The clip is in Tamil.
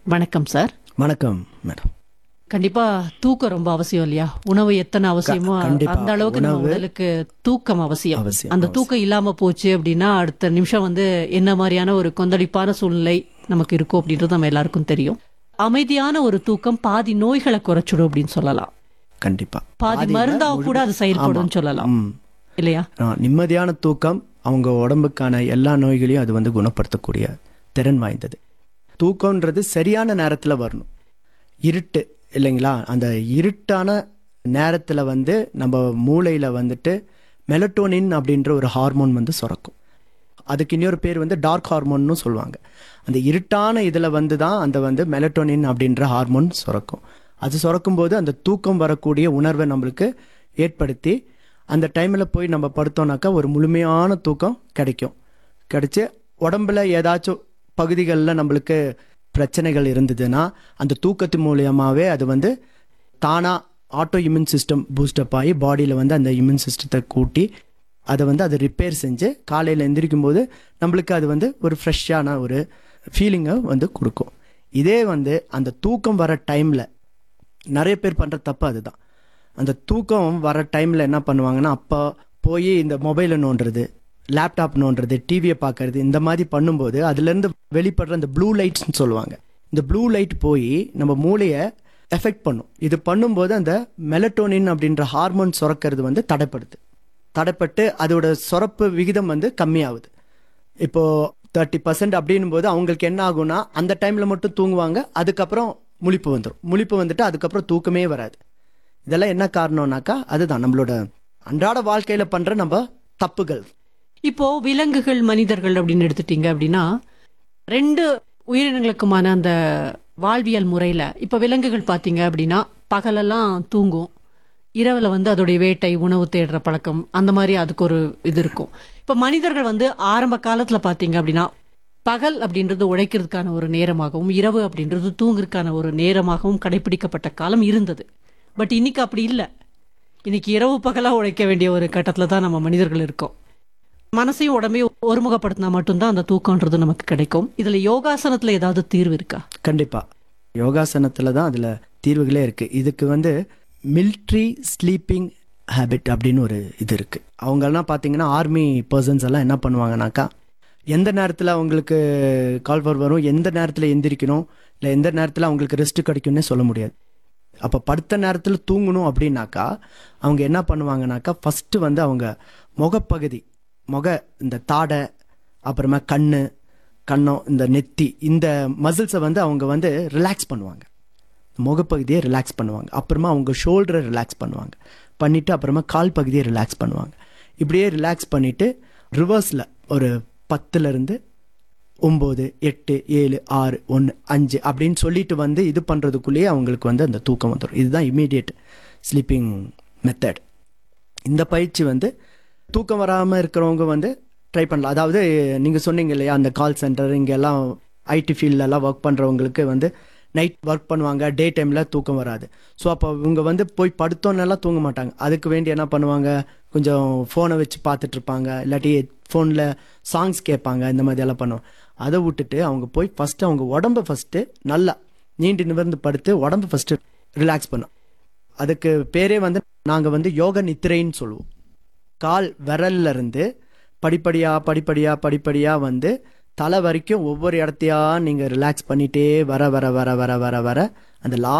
வணக்கம் சார் வணக்கம் மேடம் கண்டிப்பா தூக்கம் ரொம்ப அவசியம் இல்லையா உணவு எத்தனை அவசியமோ கண்டிப்பா. அந்த அளவுக்கு நம்ம உடலுக்கு தூக்கம் அவசியம் அவசியம், அந்த தூக்கம் இல்லாம போச்சு அப்படின்னா அடுத்த நிமிஷம் வந்து என்ன மாதிரியான ஒரு கொந்தளிப்பான சூழ்நிலை நமக்கு இருக்கும் அப்படின்றது நம்ம எல்லாருக்கும் தெரியும் அமைதியான ஒரு தூக்கம் பாதி நோய்களை குறைச்சிடும் அப்படின்னு சொல்லலாம் கண்டிப்பா பாதி மருந்தா கூட அது செயல்படும் சொல்லலாம் ம். இல்லையா ஆ, நிம்மதியான தூக்கம் அவங்க உடம்புக்கான எல்லா நோய்களையும் அது வந்து குணப்படுத்தக்கூடிய திறன் வாய்ந்தது தூக்கம்ன்றது சரியான நேரத்தில் வரணும் இருட்டு இல்லைங்களா அந்த இருட்டான நேரத்தில் வந்து நம்ம மூளையில் வந்துட்டு மெலட்டோனின் அப்படின்ற ஒரு ஹார்மோன் வந்து சுரக்கும் அதுக்கு இன்னொரு பேர் வந்து டார்க் ஹார்மோன்னு சொல்லுவாங்க அந்த இருட்டான இதில் வந்து தான் அந்த வந்து மெலட்டோனின் அப்படின்ற ஹார்மோன் சுரக்கும் அது சுரக்கும் போது அந்த தூக்கம் வரக்கூடிய உணர்வை நம்மளுக்கு ஏற்படுத்தி அந்த டைமில் போய் நம்ம படுத்தோம்னாக்கா ஒரு முழுமையான தூக்கம் கிடைக்கும் கிடைச்சு உடம்புல ஏதாச்சும் பகுதிகளில் நம்மளுக்கு பிரச்சனைகள் இருந்ததுன்னா அந்த தூக்கத்து மூலியமாகவே அது வந்து தானாக ஆட்டோ இம்யூன் சிஸ்டம் பூஸ்டப் ஆகி பாடியில் வந்து அந்த இம்யூன் சிஸ்டத்தை கூட்டி அதை வந்து அதை ரிப்பேர் செஞ்சு காலையில் எந்திரிக்கும் போது நம்மளுக்கு அது வந்து ஒரு ஃப்ரெஷ்ஷான ஒரு ஃபீலிங்கை வந்து கொடுக்கும் இதே வந்து அந்த தூக்கம் வர டைமில் நிறைய பேர் பண்ணுற தப்பு அதுதான் அந்த தூக்கம் வர டைமில் என்ன பண்ணுவாங்கன்னா அப்போ போய் இந்த மொபைலை நோண்டுறது லேப்டாப் நோண்டுறது டிவியை பார்க்கறது இந்த மாதிரி பண்ணும்போது அதுலேருந்து வெளிப்படுற அந்த ப்ளூ லைட்ஸ்னு சொல்லுவாங்க இந்த ப்ளூ லைட் போய் நம்ம மூளையை எஃபெக்ட் பண்ணும் இது பண்ணும்போது அந்த மெலட்டோனின் அப்படின்ற ஹார்மோன் சுரக்கிறது வந்து தடைப்படுது தடைப்பட்டு அதோட சுரப்பு விகிதம் வந்து கம்மியாகுது இப்போ தேர்ட்டி பர்சன்ட் அப்படின்னும் போது அவங்களுக்கு என்ன ஆகும்னா அந்த டைம்ல மட்டும் தூங்குவாங்க அதுக்கப்புறம் முழிப்பு வந்துடும் முழிப்பு வந்துட்டு அதுக்கப்புறம் தூக்கமே வராது இதெல்லாம் என்ன காரணம்னாக்கா அதுதான் நம்மளோட அன்றாட வாழ்க்கையில பண்ற நம்ம தப்புகள் இப்போ விலங்குகள் மனிதர்கள் அப்படின்னு எடுத்துட்டீங்க அப்படின்னா ரெண்டு உயிரினங்களுக்குமான அந்த வாழ்வியல் முறையில இப்ப விலங்குகள் பாத்தீங்க அப்படின்னா பகலெல்லாம் தூங்கும் இரவுல வந்து அதோடைய வேட்டை உணவு தேடுற பழக்கம் அந்த மாதிரி அதுக்கு ஒரு இது இருக்கும் இப்ப மனிதர்கள் வந்து ஆரம்ப காலத்துல பாத்தீங்க அப்படின்னா பகல் அப்படின்றது உழைக்கிறதுக்கான ஒரு நேரமாகவும் இரவு அப்படின்றது தூங்குறதுக்கான ஒரு நேரமாகவும் கடைபிடிக்கப்பட்ட காலம் இருந்தது பட் இன்னைக்கு அப்படி இல்லை இன்னைக்கு இரவு பகலா உழைக்க வேண்டிய ஒரு கட்டத்துல தான் நம்ம மனிதர்கள் இருக்கோம் மனசையும் உடம்பையும் ஒருமுகப்படுத்தினா மட்டும்தான் அந்த தூக்கம்ன்றது நமக்கு கிடைக்கும் இதுல யோகாசனத்துல ஏதாவது தீர்வு இருக்கா கண்டிப்பா யோகாசனத்துல தான் அதுல தீர்வுகளே இருக்கு இதுக்கு வந்து மிலிட்ரி ஸ்லீப்பிங் ஹேபிட் அப்படின்னு ஒரு இது இருக்கு அவங்கெல்லாம் பார்த்தீங்கன்னா ஆர்மி பர்சன்ஸ் எல்லாம் என்ன பண்ணுவாங்கனாக்கா எந்த நேரத்தில் அவங்களுக்கு கால் ஃபர் வரும் எந்த நேரத்தில் எந்திரிக்கணும் இல்லை எந்த நேரத்தில் அவங்களுக்கு ரெஸ்ட் கிடைக்கும்னே சொல்ல முடியாது அப்போ படுத்த நேரத்தில் தூங்கணும் அப்படின்னாக்கா அவங்க என்ன பண்ணுவாங்கனாக்கா ஃபஸ்ட்டு வந்து அவங்க முகப்பகுதி முக இந்த தாடை அப்புறமா கண்ணு கண்ணம் இந்த நெத்தி இந்த மசில்ஸை வந்து அவங்க வந்து ரிலாக்ஸ் பண்ணுவாங்க முகப்பகுதியை ரிலாக்ஸ் பண்ணுவாங்க அப்புறமா அவங்க ஷோல்டரை ரிலாக்ஸ் பண்ணுவாங்க பண்ணிவிட்டு அப்புறமா கால் பகுதியை ரிலாக்ஸ் பண்ணுவாங்க இப்படியே ரிலாக்ஸ் பண்ணிவிட்டு ரிவர்ஸில் ஒரு பத்துலேருந்து ஒம்பது எட்டு ஏழு ஆறு ஒன்று அஞ்சு அப்படின்னு சொல்லிட்டு வந்து இது பண்ணுறதுக்குள்ளேயே அவங்களுக்கு வந்து அந்த தூக்கம் வந்துடும் இதுதான் இமீடியட் ஸ்லீப்பிங் மெத்தட் இந்த பயிற்சி வந்து தூக்கம் வராமல் இருக்கிறவங்க வந்து ட்ரை பண்ணலாம் அதாவது நீங்கள் சொன்னீங்க இல்லையா அந்த கால் சென்டர் இங்கெல்லாம் ஐடி ஃபீல்டெல்லாம் ஒர்க் பண்ணுறவங்களுக்கு வந்து நைட் ஒர்க் பண்ணுவாங்க டே டைமில் தூக்கம் வராது ஸோ அப்போ இவங்க வந்து போய் படுத்தோன்னெல்லாம் தூங்க மாட்டாங்க அதுக்கு வேண்டி என்ன பண்ணுவாங்க கொஞ்சம் ஃபோனை வச்சு பார்த்துட்டு இருப்பாங்க இல்லாட்டி ஃபோனில் சாங்ஸ் கேட்பாங்க இந்த மாதிரி எல்லாம் பண்ணுவாங்க அதை விட்டுட்டு அவங்க போய் ஃபஸ்ட்டு அவங்க உடம்ப ஃபஸ்ட்டு நல்லா நீண்டு நிமிர்ந்து படுத்து உடம்பு ஃபஸ்ட்டு ரிலாக்ஸ் பண்ணும் அதுக்கு பேரே வந்து நாங்கள் வந்து யோக நித்திரைன்னு சொல்லுவோம் கால் விரல்ல இருந்து படிப்படியா படிப்படியா படிப்படியா வந்து தலை வரைக்கும் ஒவ்வொரு இடத்தையா நீங்க ரிலாக்ஸ் பண்ணிட்டே வர வர வர வர வர வர அந்த லா